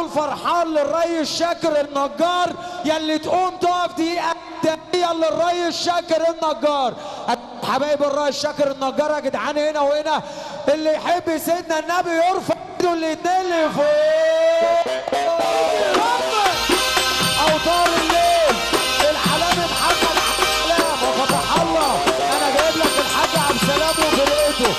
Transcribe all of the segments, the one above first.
فرحان للريس شاكر النجار يلي تقوم تقف دقيقة دقيقة للريس شاكر النجار حبايب الريس شاكر النجار يا جدعان هنا وهنا اللي يحب سيدنا النبي يرفع ايده الاتنين اللي فوق اوتار الليل العالمي محمد علام وفتح الله انا جايب لك الحاج عبد السلام وفرقته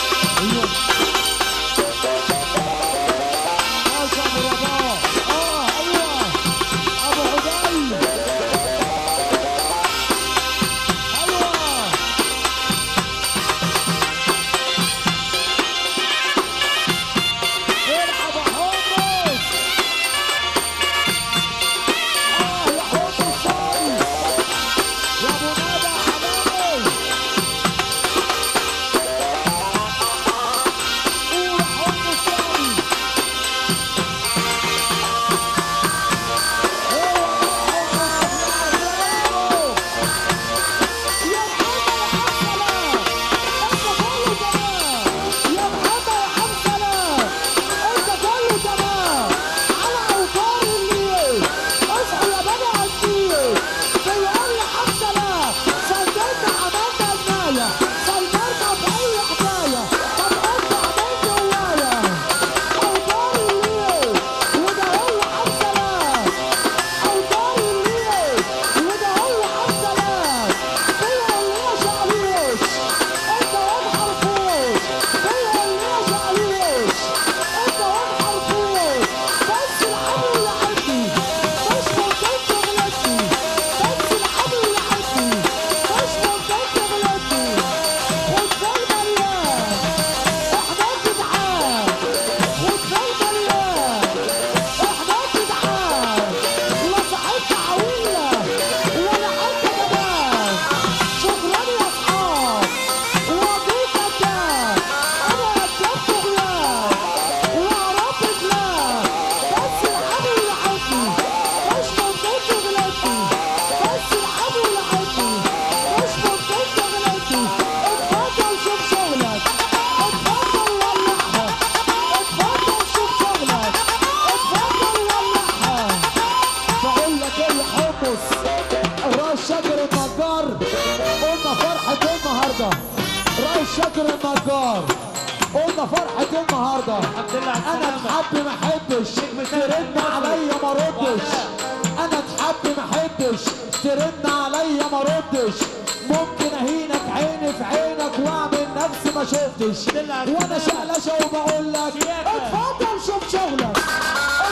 شاكر النجار قلنا فرحة النهاردة أنا اتحب ما أحبش ترن عليا ما ردش أنا اتحب ما أحبش ترن عليا ما ردش ممكن أهينك عيني في عينك وأعمل نفسي ما شفتش وأنا شقلشة وبقول لك اتفضل شوف شغلك